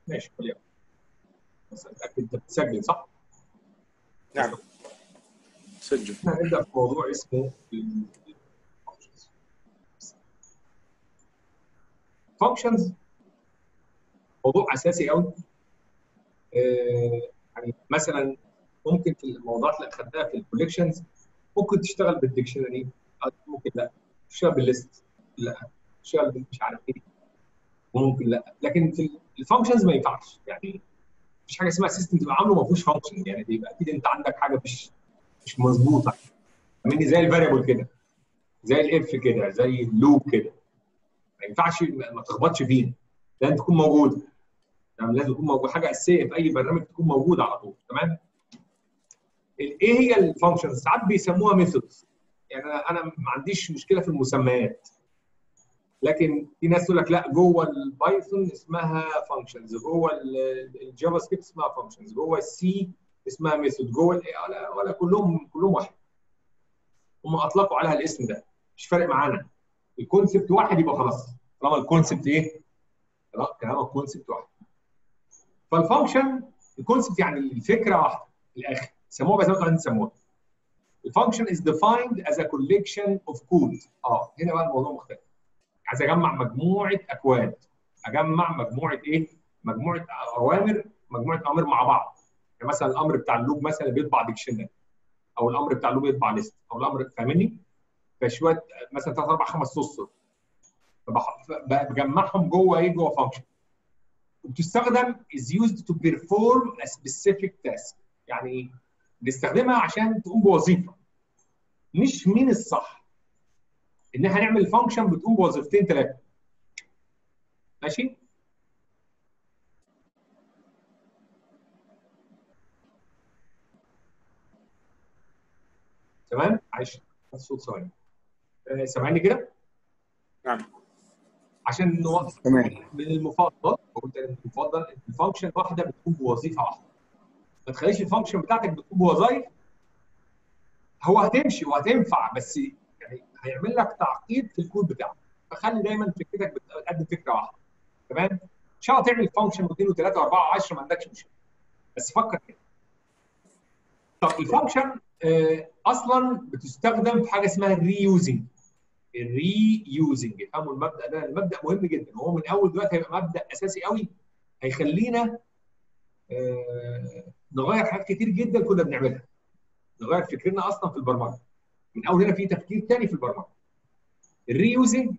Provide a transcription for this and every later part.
ماشي خليها بس اتاكد انت بتسجل صح؟ نعم سجل احنا هنبدا في موضوع اسمه فانكشنز موضوع اساسي قوي آه، يعني مثلا ممكن في الموضوعات اللي اخذناها في الكوليكشنز ممكن تشتغل بالديكشنري أو ممكن لا تشتغل بالليست لا تشتغل بال- مش عارف ايه ممكن لا لكن في الفانكشنز ما ينفعش يعني مفيش حاجه اسمها سيستم تبقى عامله ما فيهوش فانكشن يعني يبقى اكيد انت عندك حاجه مش مش مظبوطه فاهمني زي الفاريبل كده زي الاف كده زي اللوب كده ما ينفعش ما ما تخبطش فيه لازم تكون موجوده تمام لازم تكون موجود حاجه اساسيه في اي برنامج تكون موجوده على طول تمام ايه هي الفانكشنز ساعات بيسموها ميثودز يعني انا أنا ما عنديش مشكله في المسميات لكن في ناس تقول لك لا جوه البايثون اسمها فانكشنز جوه ال- الجافا سكريبت اسمها فانكشنز جوه السي اسمها ميثود جوه ال ولا, ولا كلهم كلهم واحد هم اطلقوا عليها الاسم ده مش فارق معانا الكونسبت واحد يبقى خلاص طالما الكونسبت ايه؟ لا كلام الكونسبت واحد فالفانكشن الكونسبت يعني الفكره واحده في الاخر سموها بس ما انتوا سموها الفانكشن is defined as a collection of code اه هنا بقى الموضوع مختلف عايز اجمع مجموعه اكواد اجمع مجموعه ايه؟ مجموعه اوامر مجموعه اوامر مع بعض يعني مثلا الامر بتاع اللوب مثلا بيطبع ديكشنري او الامر بتاع اللوب يطبع ليست او الامر فاهمني؟ فشويه مثلا ثلاث اربع خمس سطر فبح- ب- بجمعهم جوه ايه؟ جوه فانكشن وبتستخدم is used to perform a specific task يعني ايه؟ بنستخدمها عشان تقوم بوظيفه مش مين الصح ان احنا نعمل فانكشن بتقوم بوظيفتين ثلاثه ماشي تمام معلش الصوت ثواني آه، سامعني كده نعم عشان نوضح تمام من المفضل قلت من المفضل إن الفانكشن واحده بتقوم بوظيفه واحده ما تخليش الفانكشن بتاعتك بتقوم بوظائف هو هتمشي وهتنفع بس يعني هيعمل لك تعقيد في الكود بتاعك فخلي دايما فكرتك بتقدم فكره واحده تمام ان شاء الله تعمل فانكشن واثنين وثلاثه واربعه وعشره ما عندكش مشكله بس فكر كده طب الفانكشن آه، اصلا بتستخدم في حاجه اسمها الري يوزنج الري يوزنج افهموا المبدا ده المبدا مهم جدا وهو من اول دلوقتي هيبقى مبدا اساسي قوي هيخلينا آه، نغير حاجات كتير جدا كنا بنعملها نغير فكرنا اصلا في البرمجه من اول هنا في تفكير تاني في البرمجه الري يوزنج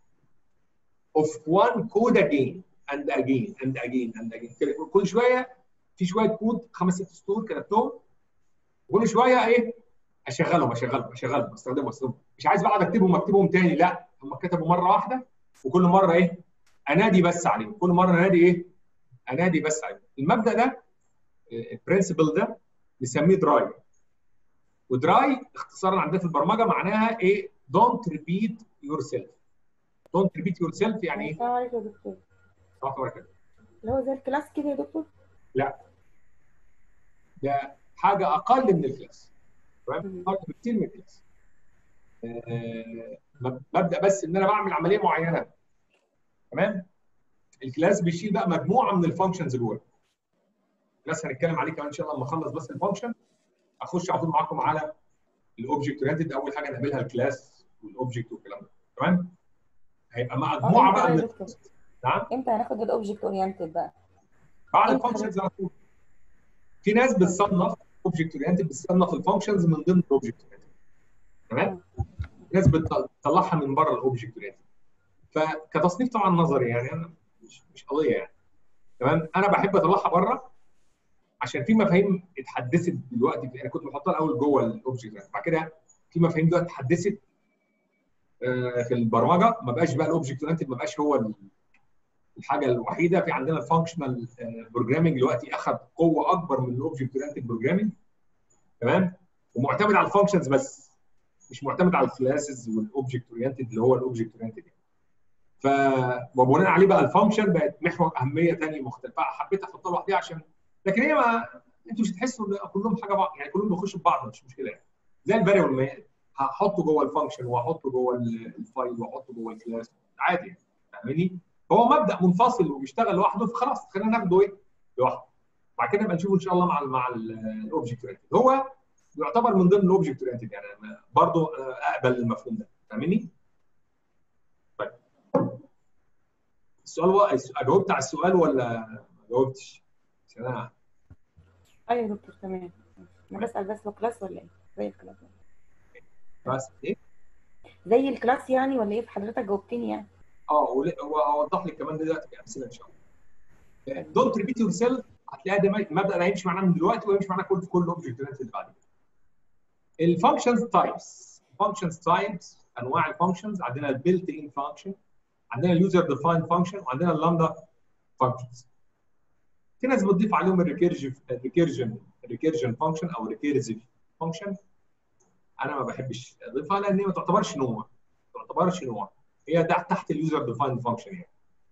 of one code again and again and again and again كده كل شويه في شويه كود خمس ست سطور كتبتهم وكل شويه ايه اشغلهم اشغلهم اشغلهم استخدمهم استخدمهم مش عايز بقى اكتبهم اكتبهم تاني لا هم كتبوا مره واحده وكل مره ايه انادي بس عليهم كل مره انادي ايه انادي بس عليهم المبدا ده البرنسبل ده نسميه دراي ودراي اختصارا عندنا في البرمجه معناها ايه دونت ريبيت يور سيلف دونت ريبيت يور سيلف يعني ايه السلام عليكم يا دكتور تعتبر كده اللي هو زي الكلاس كده يا دكتور لا ده حاجه اقل من الكلاس تمام مم. اقل بكتير من الكلاس آه، مب- مبدا بس ان انا بعمل عمليه معينه تمام الكلاس بيشيل بقى مجموعه من الفانكشنز جوه الكلاس هنتكلم عليه كمان ان شاء الله لما اخلص بس الفانكشن اخش على طول معاكم على الاوبجكت اورينتد اول حاجه نعملها الكلاس والاوبجكت والكلام ده تمام هيبقى مجموعه امتى بقى يا من دكتور؟ نعم امتى هناخد الاوبجكت اورينتد بقى؟ بعد إمتى الفانكشنز على طول في ناس بتصنف اوبجكت اورينتد بتصنف الفانكشنز من ضمن الاوبجكت اورينتد تمام ناس بتطلعها من بره الاوبجكت اورينتد فكتصنيف طبعا نظري يعني انا مش مش قضيه يعني تمام انا بحب اطلعها بره عشان في مفاهيم اتحدثت دلوقتي في انا كنت بحطها الاول جوه الاوبجكت بعد كده في مفاهيم دلوقتي اتحدثت آه، في البرمجه ما بقاش بقى الاوبجكت اورينتد ما بقاش هو ال- الحاجه الوحيده في عندنا الفانكشنال بروجرامنج دلوقتي اخذ قوه اكبر من الاوبجكت اورينتد بروجرامنج تمام ومعتمد على الفانكشنز بس مش معتمد على الكلاسز والاوبجكت اورينتد اللي هو الاوبجكت اورينتد ف وبناء عليه بقى الفانكشن بقت محور اهميه ثانيه مختلفه حبيت احطها لوحدها عشان لكن هي ما انتوا مش هتحسوا ان كلهم حاجه بعض يعني كلهم بيخشوا في بعض مش مشكله يعني زي الفاريبل ما هحطه جوه الفانكشن واحطه جوه ال- الفايل واحطه جوه الكلاس عادي يعني فاهمني؟ هو مبدا منفصل وبيشتغل لوحده فخلاص خلينا ناخده ايه لوحده بعد كده نبقى نشوفه ان شاء الله مع ال مع الاوبجكت اورينتد هو يعتبر من ضمن الاوبجكت اورينتد يعني برضه اقبل المفهوم ده فاهمني؟ طيب السؤال و... جاوبت على السؤال ولا ما جاوبتش؟ عشان انا ايوه يا دكتور تمام انا بسال بس هو كلاس ولا ايه؟ زي الكلاس بس ايه؟ زي الكلاس يعني ولا ايه حضرتك جاوبتني يعني اه واوضح لك كمان دلوقتي بامثله ان شاء الله. دونت ريبيت يور سيلف هتلاقيها ده المبدا ده هيمشي معانا من دلوقتي ويمشي معانا كل في كل اوبجكت اللي بعد كده. الفانكشنز تايبس فانكشنز تايبس انواع الفانكشنز عندنا البيلت ان فانكشن عندنا اليوزر ديفايند فانكشن وعندنا اللامدا فانكشنز في ناس بتضيف عليهم الريكيرجن الريكيرجن الريكيرجن فانكشن او ريكيرزيف فانكشن انا ما بحبش اضيفها لان هي ما تعتبرش نوع ما تعتبرش نوع هي ده تحت اليوزر ديفايند فانكشن يعني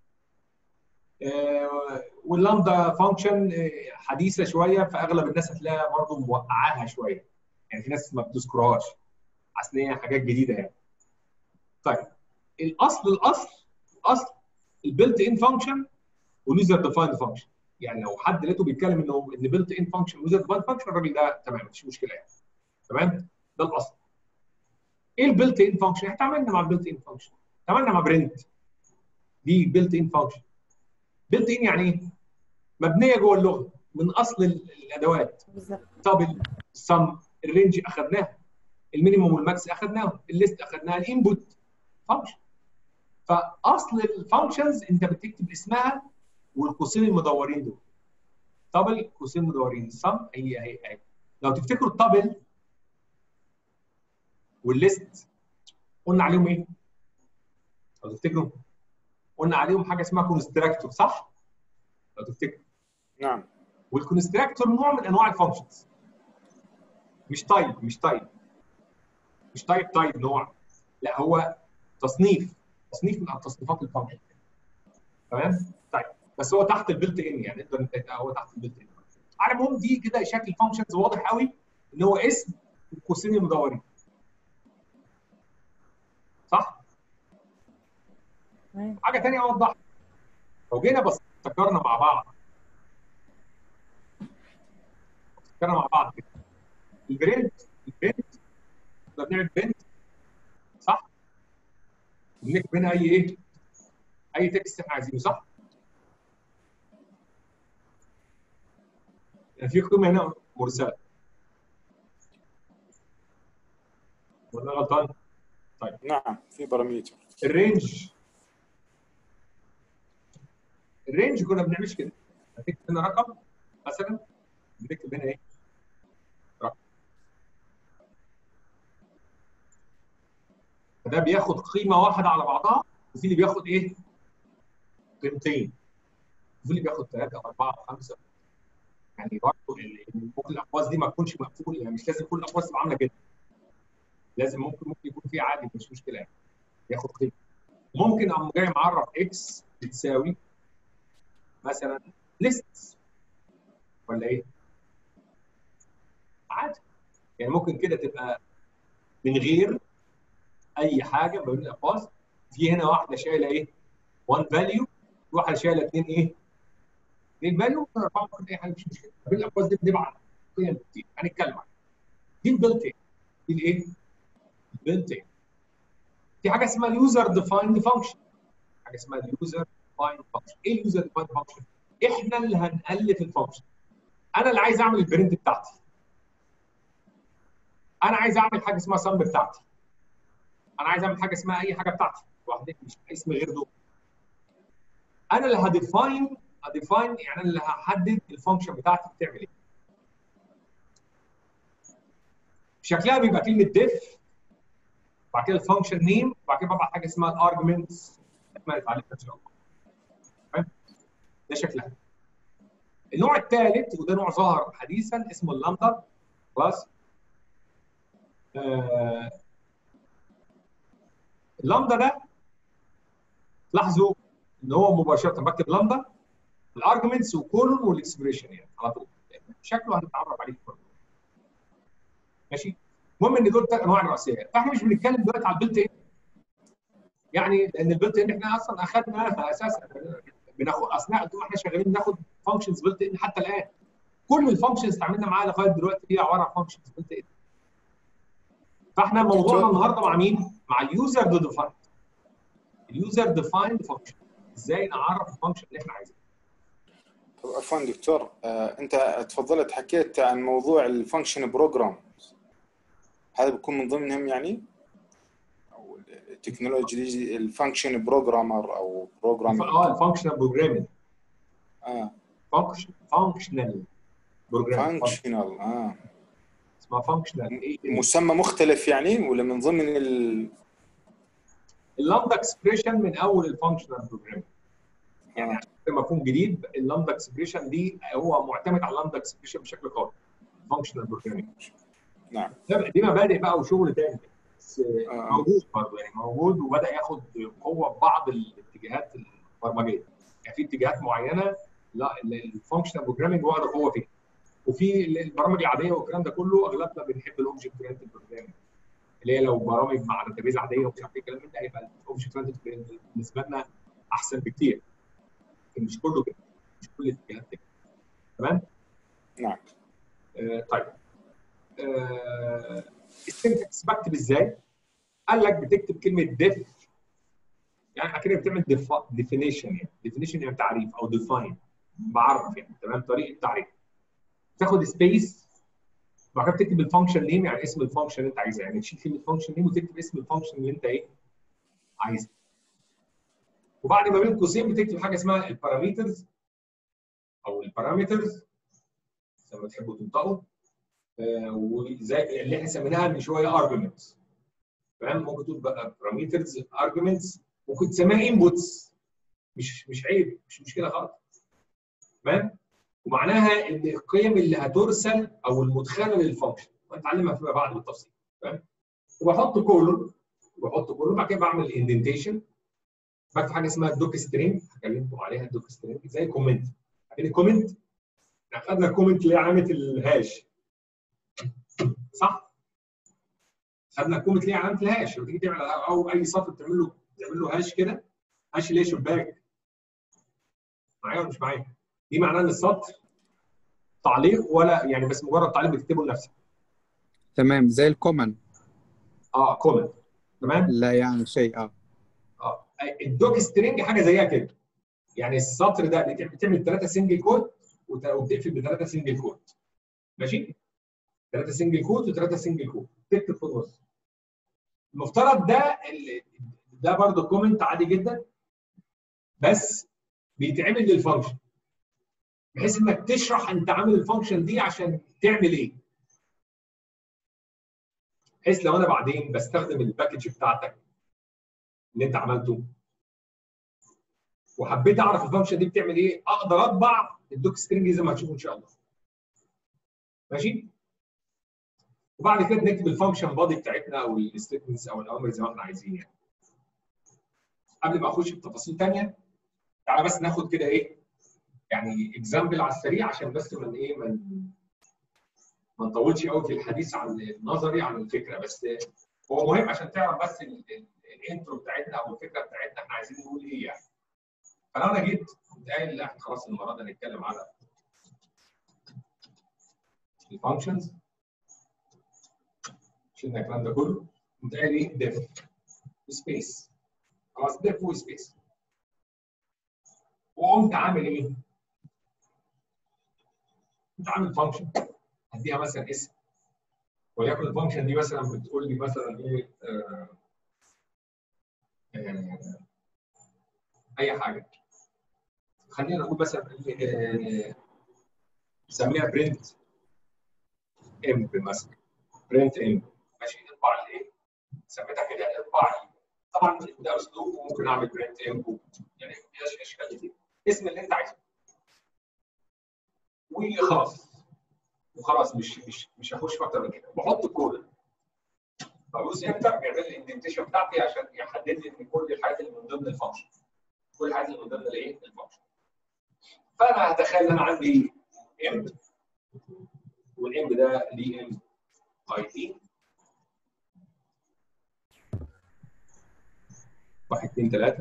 آه واللامدا فانكشن آه حديثه شويه فاغلب الناس هتلاقيها برضه موقعاها شويه يعني في ناس ما بتذكرهاش اصل هي حاجات جديده يعني طيب الاصل الاصل الاصل البيلت ان فانكشن واليوزر ديفايند فانكشن يعني لو حد لقيته بيتكلم انه ان بيلت ان فانكشن ويوزر ديفايند فانكشن الراجل ده تمام مفيش مشكله يعني تمام ده الاصل ايه البيلت ان فانكشن؟ احنا اتعاملنا مع البيلت ان فانكشن اتعاملنا مع برنت دي بيلت ان فانكشن بيلت ان يعني ايه؟ مبنيه جوه اللغه من اصل الادوات بالظبط طب السم الرينج اخذناها المينيموم والماكس اخذناهم الليست اخذناها الانبوت فانكشن فاصل الفانكشنز انت بتكتب اسمها والقوسين المدورين دول طبل قوسين مدورين السم هي هي هي لو تفتكروا الطبل والليست قلنا عليهم ايه؟ لو تفتكروا قلنا عليهم حاجه اسمها كونستراكتور صح؟ لو تفتكروا نعم والكونستراكتور نوع من انواع الفانكشنز مش تايب مش تايب مش تايب تايب نوع لا هو تصنيف تصنيف من تصنيفات الفانكشن تمام؟ طيب بس هو تحت البلت ان يعني نقدر هو تحت البلت ان على العموم دي كده شكل الفانكشنز واضح قوي ان هو اسم القوسين المدورين صح؟ تمام حاجه ثانيه اوضح لو جينا بس افتكرنا مع بعض افتكرنا مع بعض كده البرنت البرنت كنا بنعمل برنت صح؟ بنكتب هنا اي ايه؟ اي تكست احنا عايزينه صح؟ يعني في قيمه هنا مرسله ولا غلطان؟ نعم في بارامتر الرينج الرينج كنا ما بنعملش كده هتكتب هنا رقم مثلا بنكتب هنا ايه؟ رقم فده بياخد قيمه واحده على بعضها وفي اللي بياخد ايه؟ قيمتين وفي اللي بياخد ثلاثه واربعه وخمسه يعني برضه ممكن الاقواس دي ما تكونش مقفوله يعني مش لازم كل الاقواس تبقى عامله كده لازم ممكن ممكن يكون في عادي مش مشكله يعني ياخد قيمه ممكن اقوم جاي معرف اكس بتساوي مثلا ليست ولا ايه؟ عادي يعني ممكن كده تبقى من غير اي حاجه ما بين الاقواس في هنا واحده شايله ايه؟ 1 فاليو واحده شايله اثنين ايه؟ اثنين فاليو اربعه اي حاجه مش مشكله ما بين الاقواس دي بنبعت قيم كتير هنتكلم عنها دي البيلت دي الايه؟ البيلت في حاجه اسمها اليوزر ديفايند فانكشن حاجه اسمها اليوزر ديفايند فانكشن ايه اليوزر ديفايند فانكشن احنا اللي هنالف الفانكشن انا اللي عايز اعمل البرنت بتاعتي انا عايز اعمل حاجه اسمها سم بتاعتي انا عايز اعمل حاجه اسمها اي حاجه بتاعتي لوحدها مش اسم غير دول انا اللي هديفاين هديفاين يعني انا اللي هحدد الفانكشن بتاعتي بتعمل ايه شكلها بيبقى كلمه ديف بعد كده الفانكشن نيم وبعد كده ببعت حاجه اسمها الارجمنتس اكملت عليها ان شاء الله تمام ده شكلها النوع الثالث وده نوع ظهر حديثا اسمه اللامدا خلاص آه اللامدا ده لاحظوا ان هو مباشره بكتب لامدا الارجمنتس وكولون والاكسبريشن يعني على طول شكله هنتعرف عليه برضه ماشي المهم ان دول ثلاث انواع رئيسيه فاحنا مش بنتكلم دلوقتي على البيلت ان يعني لان البلت ان احنا اصلا اخذنا اساسا بناخد اثناء طول ما احنا شغالين بناخد فانكشنز بلت ان حتى الان كل الفانكشنز اتعاملنا معاها لغايه دلوقتي هي عباره عن فانكشنز بلت ان فاحنا موضوعنا النهارده مع مين؟ مع اليوزر ديفايند اليوزر ديفايند فانكشن ازاي نعرف الفانكشن اللي احنا عايزينها طب عفوا دكتور آه، انت تفضلت حكيت عن موضوع الفانكشن بروجرام هذا بيكون من ضمنهم يعني او التكنولوجي الفانكشن بروجرامر او بروجرام اه الفانكشنال بروجرامينج اه فانكشن فانكشنال بروجرامينج فانكشنال اه اسمها فانكشنال مسمى مختلف يعني ولا من ضمن ال اللامدا اكسبريشن من اول الفانكشنال بروجرامينج يعني آه. عشان مفهوم جديد اللامدا اكسبريشن دي هو معتمد على اللامدا اكسبريشن بشكل قوي فانكشنال بروجرامينج نعم دي مبادئ بقى وشغل تاني بس آه. موجود برضه يعني موجود وبدا ياخد قوه في بعض الاتجاهات البرمجيه يعني في اتجاهات معينه لا الفانكشنال بروجرامينج واخده قوه فيها وفي البرامج العاديه والكلام ده كله اغلبنا بنحب الاوبجكت اورينتد بروجرامينج اللي هي لو برامج مع داتابيز عاديه ومش عارف ايه الكلام من ده هيبقى الاوبجكت اورينتد بالنسبه لنا احسن بكتير لكن مش كله كده مش كل الاتجاهات كده تمام؟ نعم آه طيب آه السنتكس بكتب ازاي؟ قال لك بتكتب كلمه ديف يعني اكنك بتعمل ديفينيشن يعني ديفينيشن يعني تعريف او ديفاين بعرف يعني تمام طريقه تعريف تاخد سبيس وبعد كده تكتب الفانكشن نيم يعني اسم الفانكشن اللي انت عايزها يعني تشيل كلمه فانكشن نيم وتكتب اسم الفانكشن اللي انت ايه عايزها وبعد ما بين قوسين بتكتب حاجه اسمها البارامترز او البارامترز زي ما تحبوا تنطقوا آه، وزي اللي احنا سميناها من شويه ارجيومنتس تمام ممكن تقول بقى بارامترز ارجيومنتس ممكن تسميها انبوتس مش مش عيب مش مشكله خالص تمام ومعناها ان القيم اللي هترسل او المدخله للفانكشن هنتعلمها فيما بعد بالتفصيل تمام وبحط كولون وبحط كولون بعد كده بعمل اندنتيشن بكتب حاجه اسمها الدوك سترينج هكلمكم عليها الدوك سترينج زي كومنت عارفين الكومنت احنا خدنا الكومنت اللي هي علامه الهاش صح؟ خدنا الكومنت اللي هي علامه الهاش لما تيجي تعمل او اي سطر تعمل له تعمل له هاش كده هاش اللي هي شباك معايا ولا مش معايا؟ دي معناها ان السطر تعليق ولا يعني بس مجرد تعليق بتكتبه لنفسك تمام زي الكومن اه كومنت تمام؟ لا يعني شيء اه اه الدوك سترينج حاجه زيها كده يعني السطر ده بت- بتعمل ثلاثه سنجل كود وت- وبتقفل بثلاثه سنجل كود ماشي ثلاثه سنجل كود وثلاثه سنجل كود تكتب في النص المفترض ده ال- ده برضه كومنت عادي جدا بس بيتعمل للفانكشن بحيث انك تشرح انت عامل الفانكشن دي عشان تعمل ايه بحيث لو انا بعدين بستخدم الباكج بتاعتك اللي انت عملته وحبيت اعرف الفانكشن دي بتعمل ايه اقدر اطبع الدوك سترينج زي ما هتشوفوا ان شاء الله ماشي وبعد كده نكتب الفانكشن بادي بتاعتنا او الستيتمنتس او الاوامر زي ما احنا عايزين يعني قبل ما اخش في تفاصيل ثانيه تعالى بس ناخد كده ايه يعني اكزامبل على السريع عشان بس من ايه من ما نطولش قوي في الحديث عن النظري عن الفكره بس هو مهم عشان تعرف بس ال- ال- الانترو بتاعتنا او الفكره بتاعتنا احنا عايزين نقول ايه يعني فلو انا جيت كنت قايل لا احنا خلاص المره دي هنتكلم على الفانكشنز شلنا الكلام ده كله كنت قايل ايه ديف سبيس خلاص ديف وسبيس وقمت عامل ايه؟ كنت عامل فانكشن هديها مثلا اسم وليكن الفانكشن دي مثلا بتقول لي مثلا ايه آه آه اي حاجه خلينا نقول مثلا آه، نسميها برنت ام مثلا برنت ام ماشي اطبع لي ايه سميتها كده اطبع لي طبعا ده اسلوب وممكن اعمل برنت ام يعني فيها اشكال كتير اسم اللي انت عايزه وخلاص وخلاص مش مش مش هخش في اكتر من كده بحط الكود بدوس انتر بيعمل لي الاندنتيشن بتاعتي عشان يحدد لي ان كل الحاجات اللي من ضمن الفانكشن كل الحاجات اللي من ضمن الايه الفانكشن فانا هتخيل ان انا عندي ام والام ده ليه ام اي دي واحد اثنين ثلاثة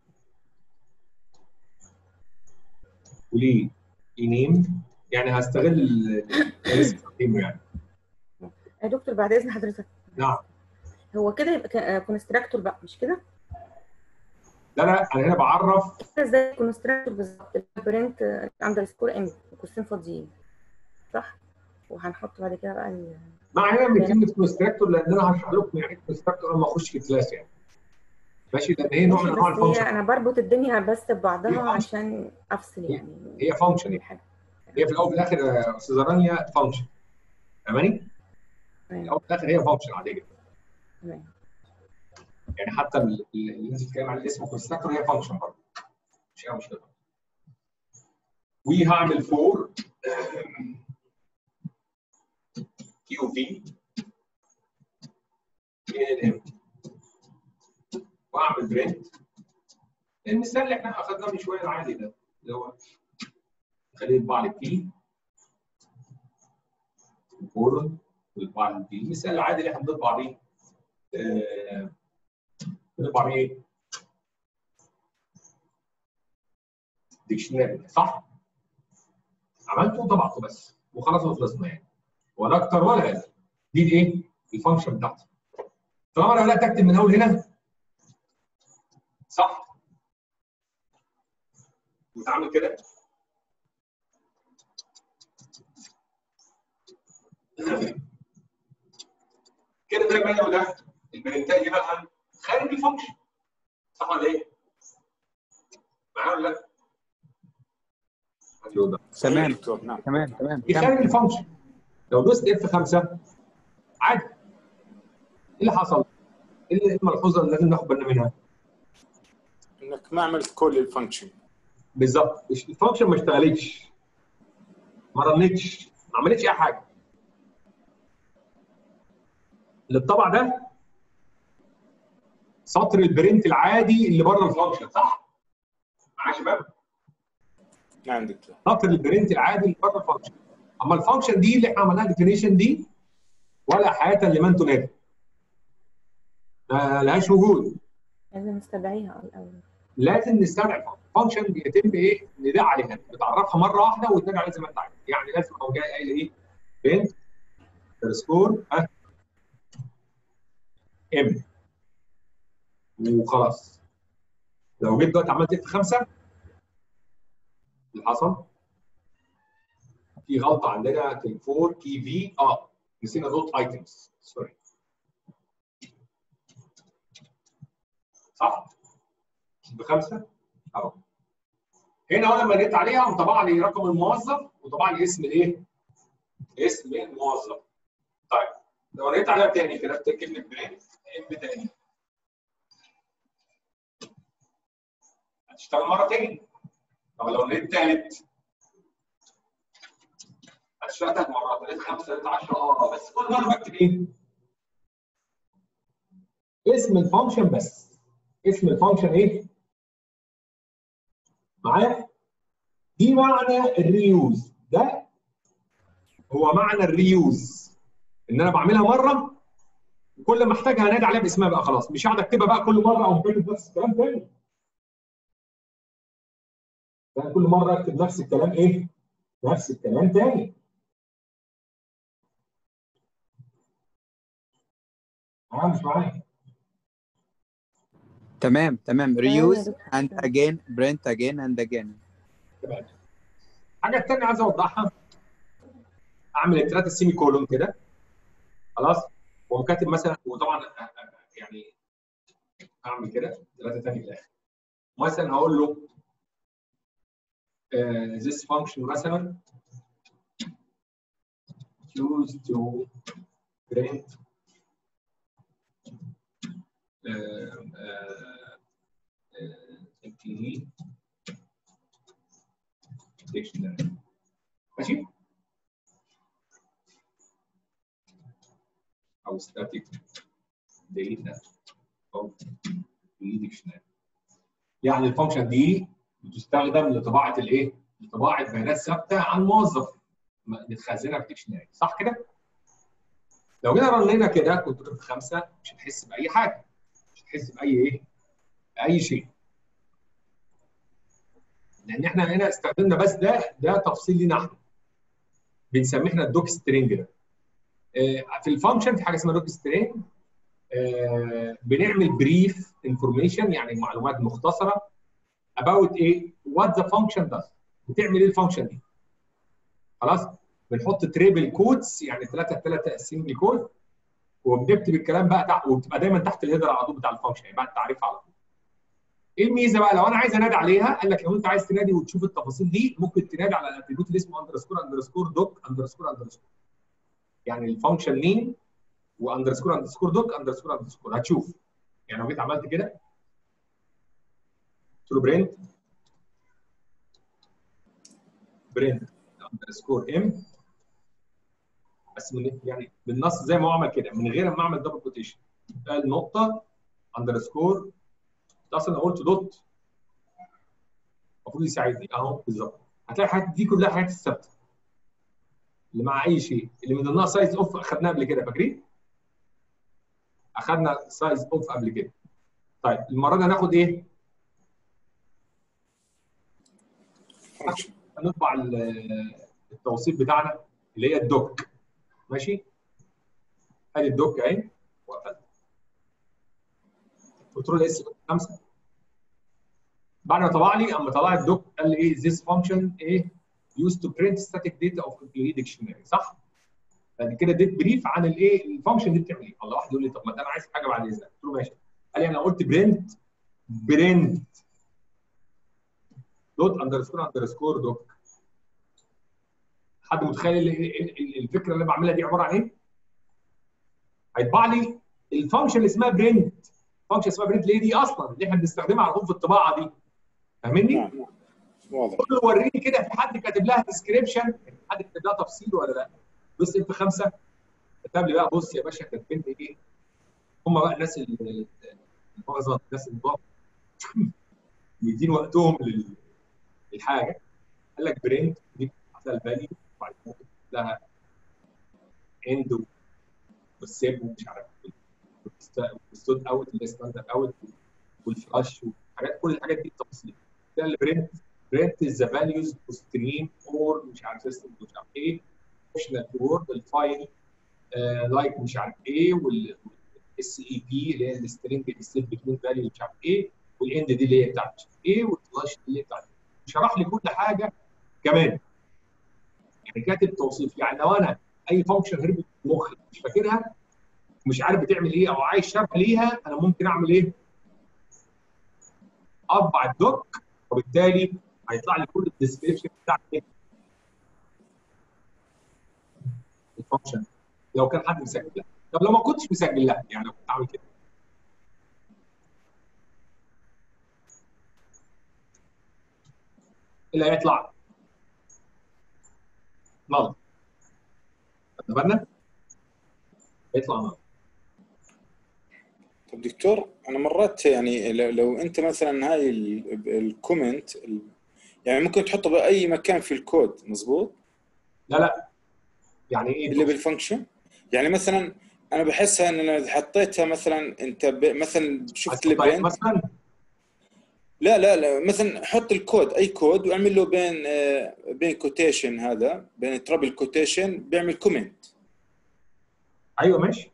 وليه ينيم يعني هستغل ال- الاسم تقييمه يعني يا دكتور بعد اذن حضرتك نعم هو كده يبقى كونستراكتور بقى مش كده؟ لا لا انا هنا بعرف كده زي الكونستراكتور بالظبط برنت اندرسكور ام قوسين فاضيين صح؟ وهنحط بعد كده بقى ال- مع هنا من كلمه كونستراكتور لان انا هشرح لكم يعني ايه كونستراكتور لما اخش في كلاس يعني ماشي لان هي نوع من انواع بس هي الفانكشن انا بربط الدنيا بس هي ببعضها function. عشان افصل يعني هي فانكشن كل حاجه هي في الاول وفي الاخر يا استاذه رانيا فانكشن فاهماني؟ في تمام الاول وفي الاخر هي فانكشن عاديه جدا تمام يعني حتى ال- ال- اللي انت بتتكلم عليه اسمه كونستراكتور هي فانكشن برضه مش هي مشكله وهعمل فور كيو في ام واعمل برنت المثال اللي احنا اخذناه من شويه العادي ده اللي هو خليه يطبع لي بي فور ويطبع لي بي المثال العادي اللي احنا بنطبع بيه آه، بنطبع بيه ايه؟ ديكشنري صح؟ عملته وطبعته بس وخلاص وخلصنا يعني ولا اكتر ولا اقل دي الايه؟ الفانكشن بتاعتي طالما انا بدات اكتب من اول هنا صح؟ وتعمل كده كده زي ما انا وده البرنتات دي بقى خارج الفانكشن صح ولا ايه؟ معايا ولا لا؟ أيوه ده. تمام دكتور نعم تمام تمام دي كمل. خارج الفانكشن لو دوست اف 5 عادي ايه اللي حصل؟ ايه الملحوظه اللي لازم ناخد بالنا منها؟ انك ما عملت كل الفانكشن بالظبط الفانكشن ما اشتغلتش ما رنتش ما عملتش اي حاجه اللي اتطبع ده سطر البرنت العادي اللي بره الفانكشن صح؟ معايا يا شباب؟ نعم دكتور سطر البرنت العادي اللي بره الفانكشن اما الفانكشن دي اللي احنا عملناها ديفينيشن دي ولا حياه لمن تنادي ما لهاش وجود لازم نستدعيها الاول لازم نستدعي فانكشن بيتم ايه نداء عليها بتعرفها مره واحده وتنادي عليها زي ما انت عايز يعني لازم اقوم جاي قايل ايه بنت سكور ها ام وخلاص لو جيت دلوقتي عملت اف 5 اللي حصل في غلطه عندنا في الفور كي في اه نسينا دوت ايتمز سوري صح؟ بخمسه اهو هنا اول لما جيت عليها قام طبع لي رقم الموظف وطبع لي اسم الايه؟ اسم الموظف طيب لو جيت عليها تاني كتبت كلمه برنت ام تاني هتشتغل مره تاني طب لو لقيت تالت هتشتغل ثلاث مرات لقيت خمسه لقيت 10 اه بس كل مره بكتب ايه؟ اسم الفانكشن بس اسم الفانكشن ايه؟ معايا؟ دي معنى الريوز ده هو معنى الريوز ان انا بعملها مره وكل ما احتاجها انادي عليها باسمها بقى خلاص مش هقعد اكتبها بقى كل مره او كاتب نفس الكلام تاني يعني كل مره اكتب نفس الكلام ايه؟ نفس الكلام تاني معايا مش معايا؟ تمام تمام يا reuse دكتور. and again print again and again تمام الحاجه الثانيه عايز اوضحها اعمل الثلاثه سيمي كولون كده خلاص واقوم كاتب مثلا وطبعا أ- أ- يعني اعمل كده ثلاثه ثانيه في الاخر مثلا هقول له uh, this function مثلا choose to print uh, uh, uh, dictionary ماشي او static data او dictionary يعني الفانكشن دي بتستخدم لطباعه الايه؟ لطباعه بيانات ثابته عن موظف متخزنه في ديكشنري صح كده؟ لو جينا رنينا كده كنترول في خمسه مش هتحس باي حاجه مش هتحس باي ايه؟ اي شيء لان احنا هنا استخدمنا بس ده ده تفصيل لينا احنا بنسميه احنا الدوك سترينج ده آه، في الفانكشن في حاجه اسمها دوك سترينج آه، بنعمل بريف انفورميشن يعني معلومات مختصره about ايه what the function does بتعمل ايه الفانكشن دي خلاص بنحط تريبل كودز يعني ثلاثه ثلاثه سنجل كود وبنكتب الكلام بقى تحت وبتبقى دايما تحت الهيدر على طول بتاع الفانكشن يعني بعد التعريف على طول ايه الميزه بقى لو انا عايز انادي عليها قال لك لو انت عايز تنادي وتشوف التفاصيل دي ممكن تنادي على الاتريبيوت اللي اسمه اندرسكور اندرسكور دوك اندرسكور اندرسكور يعني الفانكشن نيم واندرسكور اندرسكور دوك اندرسكور اندرسكور هتشوف يعني لو جيت عملت كده قلت له برنت برنت اندرسكور ام بس من يعني بالنص زي ما هو عمل كده من غير ما اعمل دبل كوتيشن قال نقطه اندرسكور اصلا أنا قلت دوت المفروض يساعدني اهو بالظبط هتلاقي الحاجات دي كلها حاجات ثابته اللي مع اي شيء اللي من ضمنها سايز اوف اخذناه قبل كده فاكرين؟ اخذنا سايز اوف قبل كده طيب المره دي هناخد ايه؟ فانكشن هنطبع ال- التوصيف بتاعنا اللي هي الدوك ماشي؟ ادي الدوك اهي وقفلت كنترول اس 5 بعد ما طبع لي اما طلع الدوك قال لي ايه this function ايه used to print static data of employee dictionary صح؟ بعد كده اديت بريف عن الايه الفانكشن دي بتعمل ايه؟ الله واحد يقول لي طب ما ده انا عايز حاجه بعد اذنك قلت له ماشي قال لي انا قلت برنت برنت دوت اندرسكور اندرسكور دوك حد متخيل ال- ال- ال- الفكره اللي أنا بعملها دي عباره عن ايه؟ هيطبع لي الفانكشن اللي اسمها برنت فانكشن اسمها برنت ليه دي اصلا اللي احنا بنستخدمها على طول في الطباعه دي فاهمني؟ نعم واضح قول له وريني كده في حد كاتب لها ديسكريبشن حد كاتب لها تفصيل ولا لا بص انت خمسه كتب لي بقى بص يا باشا كاتبين لي ايه هم بقى الناس اللي المؤاخذه الناس اللي بقى مدين وقتهم لل- للحاجه قال لك برنت دي على الفاليو وبعد كده تكتب لها اند والسيب ومش عارف والستود اوت اللي ستاندرد اوت والفلاش وحاجات كل الحاجات دي تفاصيل ده البرنت برنت ذا فاليوز ستريم اور مش عارف سيستم مش عارف ايه فانكشنال وورد الفايل لايك مش عارف ايه والاس اي بي اللي هي السترينج الستيت بتوين فاليو مش عارف ايه والاند دي اللي هي بتاعت مش عارف ايه والفلاش دي اللي هي بتاعت شرح لي كل حاجه كمان يعني كاتب توصيف يعني لو انا اي فانكشن هربت في مخي مش فاكرها مش عارف بتعمل ايه او عايز شرح ليها انا ممكن اعمل ايه؟ اطبع الدوك وبالتالي هيطلع لي كل الديسكربشن بتاع ايه؟ الفانكشن لو كان حد مسجل لها طب لو ما كنتش مسجل لها يعني لو كنت عامل كده إيه اللي هيطلع نل خدنا بالنا؟ هيطلع نل طب دكتور انا مرات يعني لو, لو انت مثلا هاي ال- الكومنت ال- يعني ممكن تحطه باي مكان في الكود مزبوط لا لا يعني ايه اللي بالفانكشن يعني مثلا انا بحسها ان انا اذا حطيتها مثلا انت ب... مثلا شفت عايز تحط البين مثلا لا لا لا مثلا حط الكود اي كود واعمل له بين آه، بين كوتيشن هذا بين ترابل كوتيشن بيعمل كومنت ايوه ماشي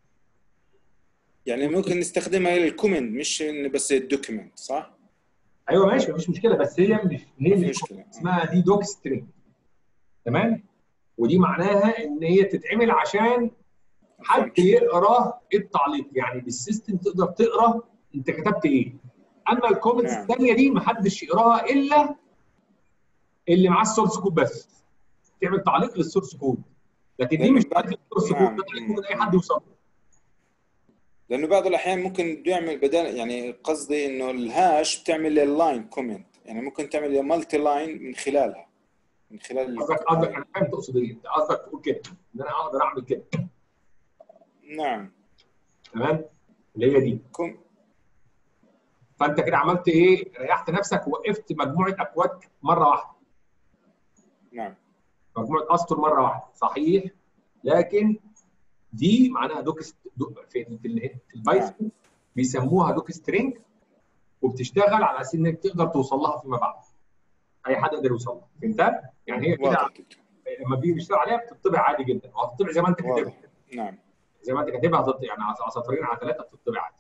يعني ممكن نستخدمها للكومنت مش إن بس الدوكيمنت صح؟ ايوه ماشي مفيش مشكله بس هي مش هي ما في مش مشكله اسمها دي دوك سترينج تمام ودي معناها ان هي تتعمل عشان حد يقرا التعليق يعني بالسيستم تقدر تقرا انت كتبت ايه اما الكومنتس نعم. الثانيه دي محدش يقراها الا اللي معاه السورس كود بس تعمل تعليق للسورس كود لكن دي لأن مش بعد- تعليق للسورس كود نعم. ده تعليق ممكن اي حد يوصل له. لانه بعض الاحيان ممكن بيعمل بدل يعني قصدي انه الهاش بتعمل اللاين كومنت يعني ممكن تعمل مالتي لاين من خلالها من خلال قصدك قصدك انا فاهم تقصد ايه انت قصدك تقول كده ان انا اقدر اعمل كده نعم تمام اللي هي دي كوم فانت كده عملت ايه ريحت نفسك ووقفت مجموعه اكواد مره واحده نعم مجموعه اسطر مره واحده صحيح لكن دي معناها دوك ست- دو في في ال- في البايثون بيسموها دوك سترينج وبتشتغل على اساس انك تقدر توصل لها فيما بعد اي حد يقدر يوصل لها فهمتها؟ يعني هي واضح كده دكتور لما بيجي يشتغل عليها بتطبع عادي جدا وهتطبع زي ما انت كاتبها واضح نعم زي ما انت كاتبها هتطبع يعني على سطرين على ثلاثه بتطبع عادي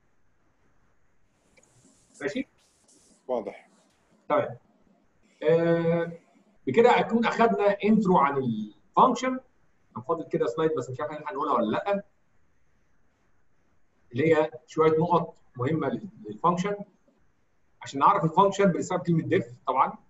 ماشي؟ واضح تمام آه بكده اكون اخذنا انترو عن الفانكشن كان فاضل كده سلايد بس مش عارف هل هنقولها ولا لا اللي هي شويه نقط مهمه لل- للفانكشن عشان نعرف الفانكشن بنستخدم كلمه ديف طبعا